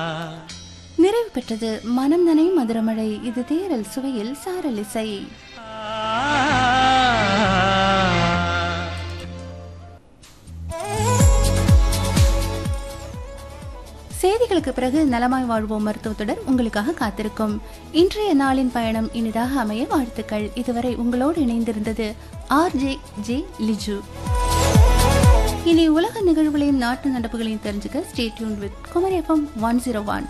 நிறைவு பெற்றது மனம் நனை மதுரமழை இது தேரல் சுவையில் சாரல் இசை செய்திகளுக்கு பிறகு நலமாய் வாழ்வோம் மருத்துவத்துடன் உங்களுக்காக காத்திருக்கும் இன்றைய நாளின் பயணம் இனிதாக அமைய வாழ்த்துக்கள் இதுவரை உங்களோடு இணைந்திருந்தது ஆர் ஜே ஜே லிஜு இனி உலக நிகழ்வுகளையும் நாட்டு நடப்புகளையும் தெரிஞ்சுக்க stay tune with Kumari FM one zero one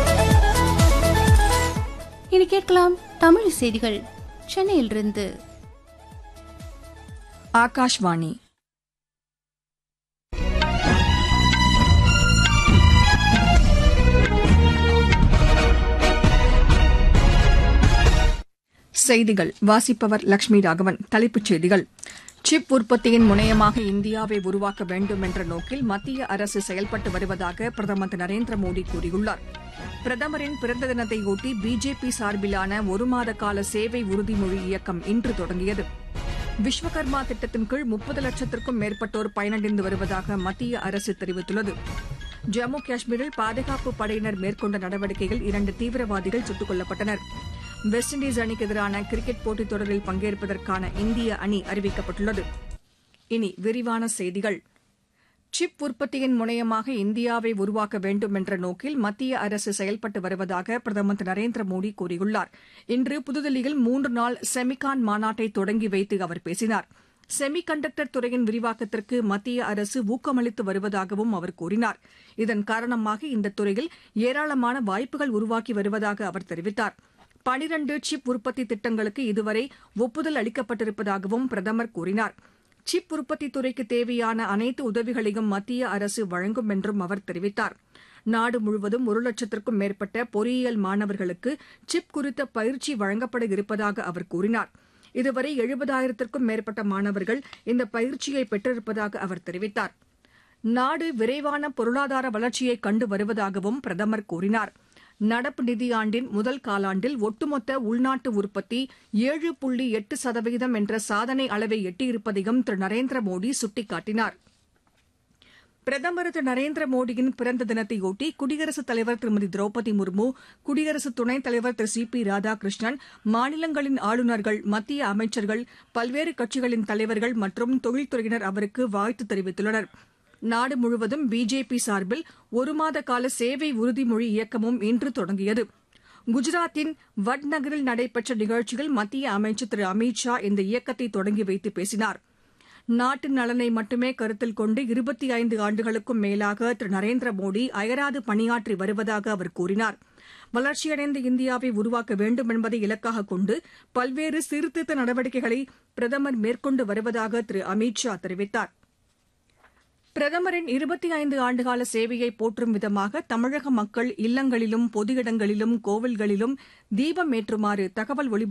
இனி கேட்கலாம் தமிழ் செய்திகள் சென்னையிலிருந்து ஆகாஷ்வாணி செய்திகள் வாசிப்பவர் லட்சுமி ராகவன் தலைப்புச் செய்திகள் சிப் உற்பத்தியின் முனையமாக இந்தியாவை உருவாக்க வேண்டும் என்ற நோக்கில் மத்திய அரசு செயல்பட்டு வருவதாக பிரதமர் திரு நரேந்திர மோடி கூறியுள்ளார் பிரதமரின் பிறந்த தினத்தையொட்டி பிஜேபி சார்பிலான ஒரு மாத கால சேவை உறுதிமொழி இயக்கம் இன்று தொடங்கியது விஸ்வகர்மா திட்டத்தின் கீழ் முப்பது லட்சத்திற்கும் மேற்பட்டோர் பயனடைந்து வருவதாக மத்திய அரசு தெரிவித்துள்ளது ஜம்மு காஷ்மீரில் பாதுகாப்பு படையினர் மேற்கொண்ட நடவடிக்கையில் இரண்டு தீவிரவாதிகள் சுட்டுக் கொல்லப்பட்டனர் வெஸ்ட் இண்டீஸ் அணிக்கு எதிரான கிரிக்கெட் போட்டித் தொடரில் பங்கேற்பதற்கான இந்திய அணி அறிவிக்கப்பட்டுள்ளது இனி விரிவான செய்திகள் சிப் உற்பத்தியின் முனையமாக இந்தியாவை உருவாக்க வேண்டும் என்ற நோக்கில் மத்திய அரசு செயல்பட்டு வருவதாக பிரதமர் திரு நரேந்திர மோடி கூறியுள்ளார் இன்று புதுதில்லியில் மூன்று நாள் செமிகான் மாநாட்டை தொடங்கி வைத்து அவர் பேசினார் செமி கண்டக்டர் துறையின் விரிவாக்கத்திற்கு மத்திய அரசு ஊக்கமளித்து வருவதாகவும் அவர் கூறினார் இதன் காரணமாக இந்த துறையில் ஏராளமான வாய்ப்புகள் உருவாக்கி வருவதாக அவர் தெரிவித்தார் பனிரண்டு சிப் உற்பத்தி திட்டங்களுக்கு இதுவரை ஒப்புதல் அளிக்கப்பட்டிருப்பதாகவும் பிரதமர் கூறினார் சிப் உற்பத்தி துறைக்கு தேவையான அனைத்து உதவிகளையும் மத்திய அரசு வழங்கும் என்றும் அவர் தெரிவித்தார் நாடு முழுவதும் ஒரு லட்சத்திற்கும் மேற்பட்ட பொறியியல் மாணவர்களுக்கு சிப் குறித்த பயிற்சி வழங்கப்பட இருப்பதாக அவர் கூறினார் இதுவரை எழுபதாயிரத்திற்கும் மேற்பட்ட மாணவர்கள் இந்த பயிற்சியை பெற்றிருப்பதாக அவர் தெரிவித்தார் நாடு விரைவான பொருளாதார வளர்ச்சியை கண்டு வருவதாகவும் பிரதமர் கூறினார் நடப்பு நிதியாண்டின் முதல் காலாண்டில் ஒட்டுமொத்த உள்நாட்டு உற்பத்தி ஏழு புள்ளி எட்டு சதவீதம் என்ற சாதனை அளவை எட்டியிருப்பதையும் திரு நரேந்திர மோடி சுட்டிக்காட்டினார் பிரதமர் திரு நரேந்திர மோடியின் பிறந்த தினத்தையொட்டி குடியரசுத் தலைவர் திருமதி திரௌபதி முர்மு குடியரசு துணைத் தலைவர் திரு சி பி ராதாகிருஷ்ணன் மாநிலங்களின் ஆளுநர்கள் மத்திய அமைச்சர்கள் பல்வேறு கட்சிகளின் தலைவர்கள் மற்றும் தொழில்துறையினர் அவருக்கு வாழ்த்து தெரிவித்துள்ளனர் நாடு முழுவதும் பிஜேபி சார்பில் ஒரு மாத கால சேவை உறுதிமொழி இயக்கமும் இன்று தொடங்கியது குஜராத்தின் வட்நகரில் நடைபெற்ற நிகழ்ச்சியில் மத்திய அமைச்சர் திரு அமித் ஷா இந்த இயக்கத்தை தொடங்கி வைத்து பேசினார் நாட்டின் நலனை மட்டுமே கருத்தில் கொண்டு இருபத்தி ஐந்து ஆண்டுகளுக்கும் மேலாக திரு நரேந்திர மோடி அயராது பணியாற்றி வருவதாக அவர் கூறினார் வளர்ச்சியடைந்த இந்தியாவை உருவாக்க வேண்டும் என்பதை இலக்காக கொண்டு பல்வேறு சீர்திருத்த நடவடிக்கைகளை பிரதமர் மேற்கொண்டு வருவதாக திரு அமித் ஷா தெரிவித்தார் பிரதமரின் இருபத்தி ஐந்து ஆண்டுகால சேவையை போற்றும் விதமாக தமிழக மக்கள் இல்லங்களிலும் பொது இடங்களிலும் கோவில்களிலும் தீபம் ஏற்றுமாறு தகவல் ஒலிபரப்பு